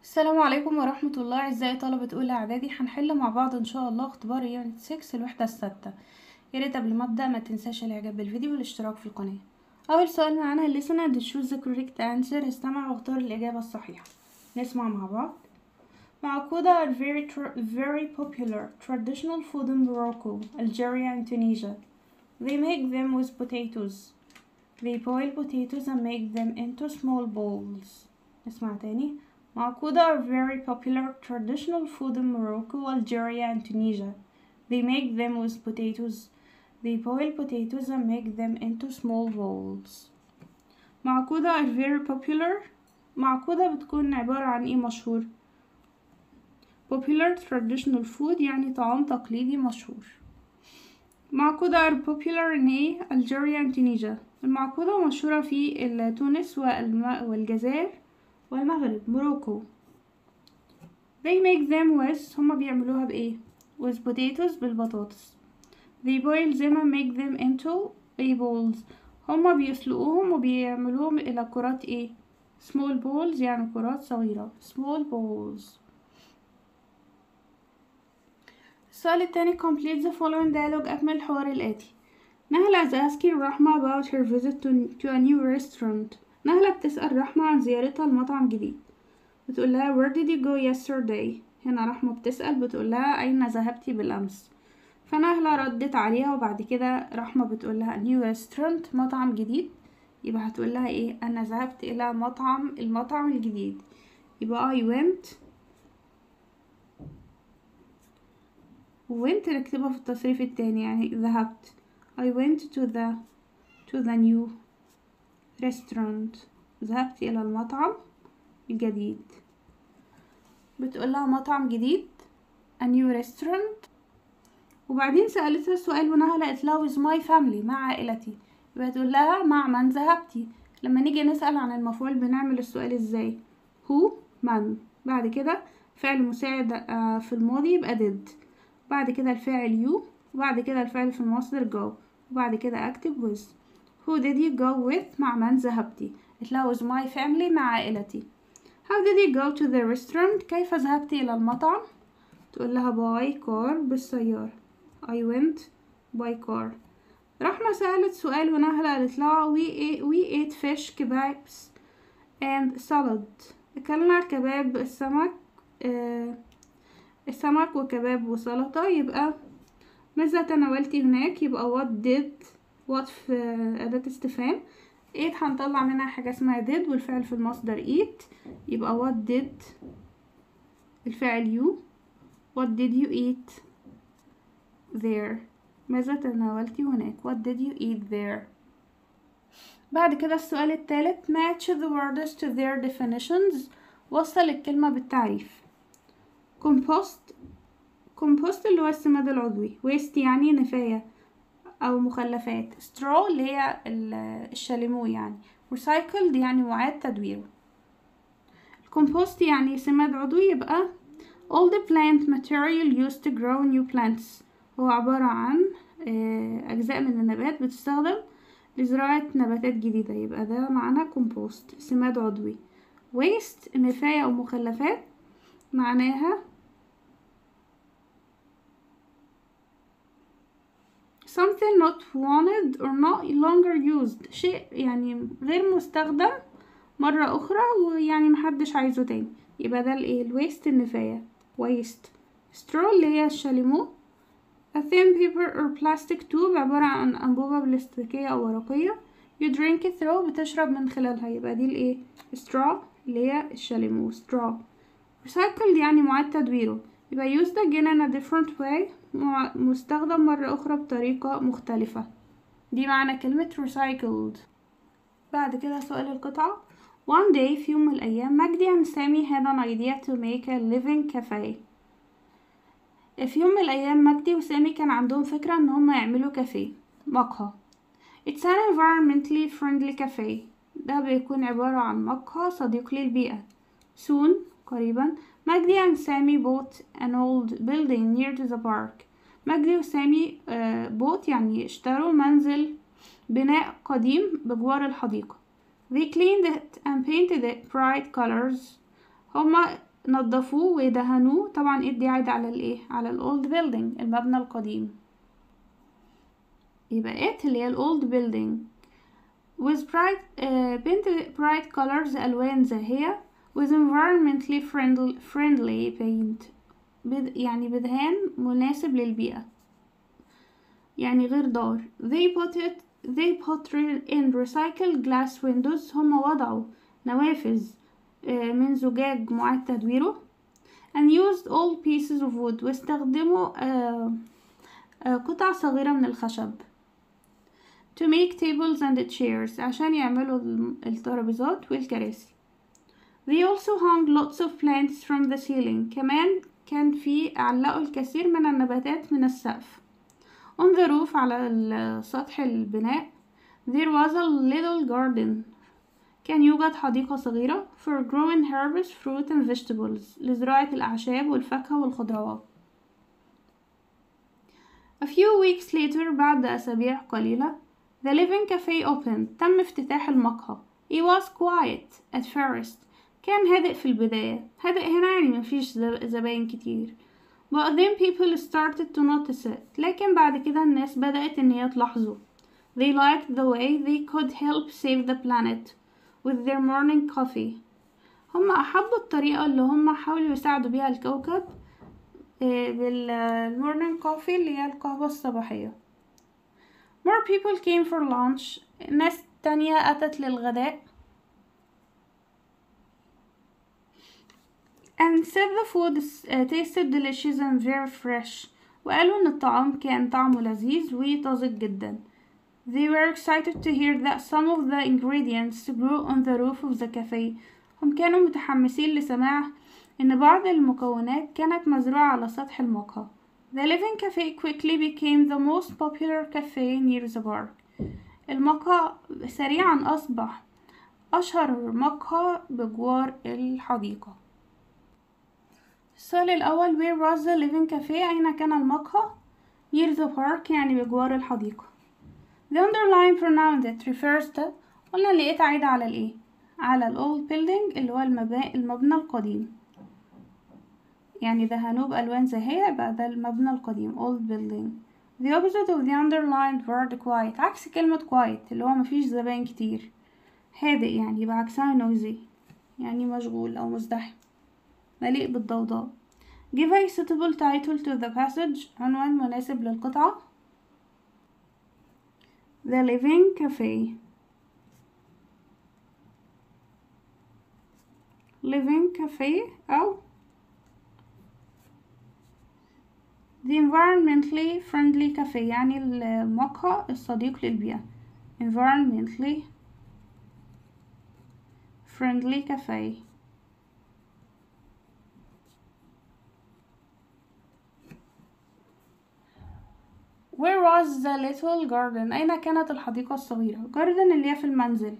السلام عليكم ورحمة الله أعزائي طلبة أولى إعدادي هنحل مع بعض إن شاء الله اختبار يونت 6 الوحدة الستة ياريت قبل ما أبدأ ما تنساش الإعجاب بالفيديو والاشتراك في القناة أول سؤال معانا listen and choose the correct answer استمع واختار الإجابة الصحيحة نسمع مع بعض معقودة are very, tr- very popular traditional food in Morocco, Algeria and Tunisia. They make them with potatoes. They boil potatoes and make them into small balls. نسمع تاني معقودة are very popular traditional food in Morocco, Algeria and Tunisia. They make them with potatoes. They boil potatoes and make them into small balls. معقودة are very popular معقودة بتكون عبارة عن ايه مشهور popular traditional food يعني طعام تقليدي مشهور معقودة are popular in ايه Algeria and Tunisia المعقودة مشهورة في ال- تونس والم- والجزائر والمغرب موروكو they make them with هما بيعملوها بإيه with potatoes بالبطاطس they boil them and make them into a balls هما بيسلقوهم وبيعملوهم إلى كرات إيه small balls يعني كرات صغيرة small balls السؤال التاني complete the following dialogue أكمل الحوار الآتي نهلة is asking رحمة about her visit to, to a new restaurant نهلة بتسأل رحمة عن زيارتها لمطعم جديد بتقول لها where did you go yesterday هنا رحمة بتسأل بتقول لها أين ذهبتي بالأمس فنهلة ردت عليها وبعد كده رحمة بتقول لها new restaurant مطعم جديد يبقى هتقول لها ايه أنا ذهبت إلى مطعم المطعم الجديد يبقى I went went نكتبها في التصريف التاني يعني ذهبت I went to the to the new restaurant ذهبت إلى المطعم الجديد بتقول لها مطعم جديد a new restaurant وبعدين سألتها السؤال ونهى قالت لها with my family مع عائلتي يبقى تقول لها مع من ذهبتي لما نيجي نسأل عن المفعول بنعمل السؤال ازاي who من بعد كده فعل مساعد آه، في الماضي يبقى did بعد كده الفاعل you وبعد كده الفعل في المصدر go وبعد كده أكتب with Who did you go with مع من ذهبتي قلت لها with my family مع عائلتي How did you go to the restaurant كيف ذهبت إلى المطعم تقول لها by car بالسيارة I went by car رحمة سألت سؤال ونهلة قالت لها we ate, we ate fish kebabs and salad أكلنا كباب السمك آه السمك وكباب وسلطة يبقى ماذا تناولتي هناك يبقى what did what في أداة استفهام eat هنطلع منها حاجة اسمها did والفعل في المصدر eat يبقى what did الفعل you what did you eat there ماذا تناولتي هناك what did you eat there بعد كده السؤال الثالث match the words to their definitions وصل الكلمة بالتعريف compost compost اللي هو السماد العضوي waste يعني نفاية أو مخلفات straw اللي هي ال- الشاليمو يعني recycled يعني معاد تدويره الكومبوست يعني سماد عضوي يبقى all the plant material used to grow new plants هو عبارة عن آه، أجزاء من النبات بتستخدم لزراعة نباتات جديدة يبقى ده معناه كومبوست سماد عضوي waste نفاية أو مخلفات معناها something not wanted or not longer used شيء يعني غير مستخدم مرة أخرى ويعني محدش عايزه تاني يبقى ده الايه الويست النفاية waste straw اللي هي الشاليمو a thin paper or plastic tube عبارة عن أنبوبة بلاستيكية أو ورقية you drink it through بتشرب من خلالها يبقى دي الايه straw اللي هي الشاليمو straw recycled يعني معاد تدويره يبقى used again in a different way مع- مستخدم مرة أخرى بطريقة مختلفة دي معنى كلمة recycled بعد كده سؤال القطعة One day في يوم من الأيام مجدي and سامي had an idea to make a living cafe في يوم من الأيام مجدي وسامي كان عندهم فكرة إن هما يعملوا كافيه مقهى It's an environmentally friendly cafe ده بيكون عبارة عن مقهى صديق للبيئة Soon قريبا مجدي and سامي bought an old building near to the park مجدي وسامي آه، bought يعني اشتروا منزل بناء قديم بجوار الحديقة They cleaned it and painted it bright colors هما نظفوه ودهنوه طبعا ايه دي عايدة على الايه على الاولد بيلدينج المبنى القديم يبقى it اللي هي الاولد بيلدينج with bright uh, painted bright colors ألوان زاهية with environmentally friendly, friendly paint بد يعني بدهان مناسب للبيئة يعني غير ضار they put it they put in recycled glass windows هم وضعوا نوافذ من زجاج معاد تدويره and used all pieces of wood واستخدموا قطع صغيرة من الخشب to make tables and chairs عشان يعملوا الترابيزات والكراسي they also hung lots of plants from the ceiling كمان كان في علقوا الكثير من النباتات من السقف on the roof على سطح البناء there was a little garden كان يوجد حديقة صغيرة for growing herbs, fruit and vegetables لزراعة الأعشاب والفاكهة والخضروات. A few weeks later بعد أسابيع قليلة The Living Cafe opened تم افتتاح المقهى It was quiet at first كان هادئ في البداية هادئ هنا يعني مفيش زباين كتير But then people started to notice it لكن بعد كده الناس بدأت إن هي تلاحظه They liked the way they could help save the planet with their morning coffee هم أحبوا الطريقة اللي هم حاولوا يساعدوا بيها الكوكب بالمورنينج كوفي اللي هي القهوة الصباحية more people came for lunch ناس تانية أتت للغداء and said the food tasted delicious and very fresh وقالوا إن الطعام كان طعمه لذيذ وطازج جدا They were excited to hear that some of the ingredients grew on the roof of the cafe. هم كانوا متحمسين لسماع إن بعض المكونات كانت مزروعة على سطح المقهى. The Living Cafe quickly became the most popular cafe near the park. المقهى سريعا أصبح أشهر مقهى بجوار الحديقة. السؤال الأول Where was the Living Cafe؟ أين كان المقهى؟ Near the park يعني بجوار الحديقة. The underlying pronoun that refers to قلنا لقيت عايدة على الايه على ال old building اللي هو المبنى, المبنى القديم يعني دهنوه بألوان زاهية يبقى ده المبنى القديم old building the opposite of the underlined word quiet عكس كلمة quiet اللي هو مفيش زباين كتير هادئ يعني يبقى عكسها noisy يعني مشغول أو مزدحم مليء بالضوضاء give a suitable title to the passage عنوان مناسب للقطعة The Living Cafe Living Cafe أو The Environmentally Friendly Cafe يعني المقهى الصديق للبيئة Environmentally Friendly Cafe Where was the little garden? أين كانت الحديقة الصغيرة؟ garden اللي هي في المنزل.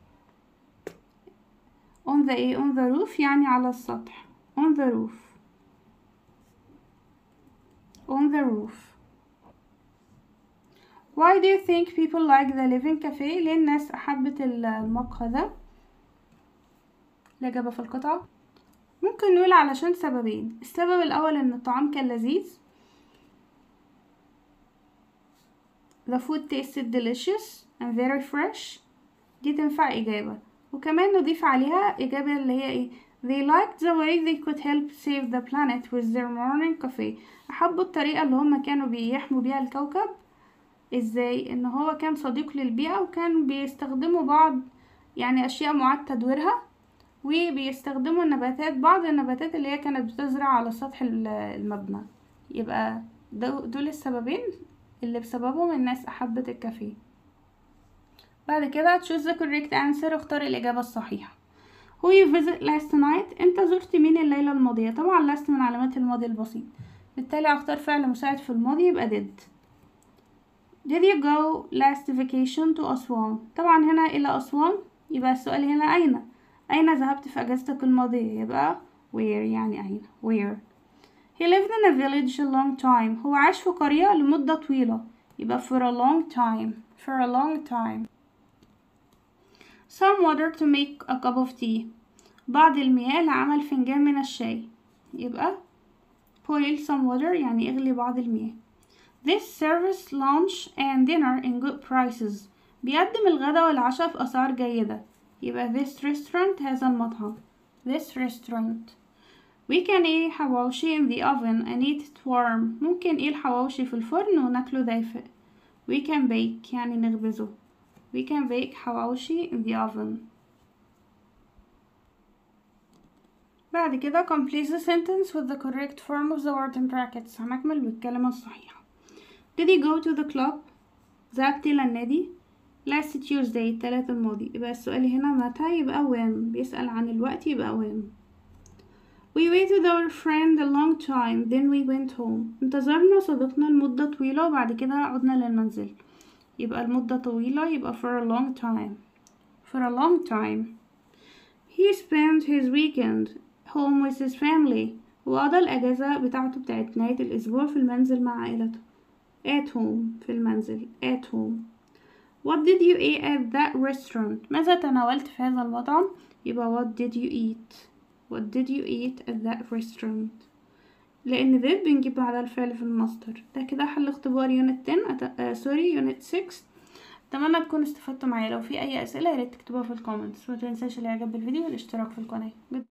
On the ايه؟ on the roof يعني على السطح. On the roof. On the roof. Why do you think people like the living cafe? ليه الناس أحبت المقهى ده؟ الإجابة في القطعة. ممكن نقول علشان سببين. السبب الأول إن الطعام كان لذيذ. The food tasted delicious and very fresh دي تنفع إجابة وكمان نضيف عليها إجابة اللي هي إيه They liked the way they could help save the planet with their morning coffee أحبوا الطريقة اللي هما كانوا بيحموا بيها الكوكب إزاي إن هو كان صديق للبيئة وكان بيستخدموا بعض يعني أشياء معاد تدويرها وبيستخدموا النباتات بعض النباتات اللي هي كانت بتزرع على سطح المبنى يبقى دول السببين اللي بسببهم الناس أحبت الكافيه بعد كده choose the correct answer اختار الإجابة الصحيحة who you visit last night انت زرت مين الليلة الماضية طبعا last من علامات الماضي البسيط بالتالي هختار فعل مساعد في الماضي يبقى did did you go last vacation to أسوان طبعا هنا إلى أسوان يبقى السؤال هنا أين أين ذهبت في أجازتك الماضية يبقى where يعني أين where He lived in a village a long time. هو عاش في قرية لمدة طويلة. يبقى for a long time. For a long time. Some water to make a cup of tea. بعض المياه لعمل فنجان من الشاي يبقى boil some water يعني اغلي بعض المياه This serves lunch and dinner in good prices بيقدم الغداء والعشاء في أسعار جيدة يبقى this restaurant هذا المطعم this restaurant We can eat حواوشي in the oven and eat it warm ممكن ايه الحواوشي في الفرن وناكله دافئ We can bake يعني نخبزه We can bake حواوشي in the oven بعد كده complete the sentence with the correct form of the word in brackets هنكمل بالكلمة الصحيحة Did he go to the club؟ ذهبت إلى النادي last Tuesday التلات الماضي يبقى السؤال هنا متى يبقى when بيسأل عن الوقت يبقى when We waited our friend a long time then we went home انتظرنا صديقنا لمدة طويلة وبعد كده عدنا للمنزل يبقى المدة طويلة يبقى for a long time for a long time He spent his weekend home with his family وقضى الأجازة بتاعته بتاعت نهاية الأسبوع في المنزل مع عائلته at home في المنزل at home What did you eat at that restaurant? ماذا تناولت في هذا المطعم؟ يبقى what did you eat? What did you eat at that restaurant? لأن did بنجيب بعدها الفعل في المصدر ده كده حل اختبار يونت 10 أت... آه سوري يونت 6 أتمنى تكونوا استفدتوا معايا لو في أي أسئلة ياريت تكتبوها في الكومنتس ومتنساش الإعجاب بالفيديو والاشتراك في القناة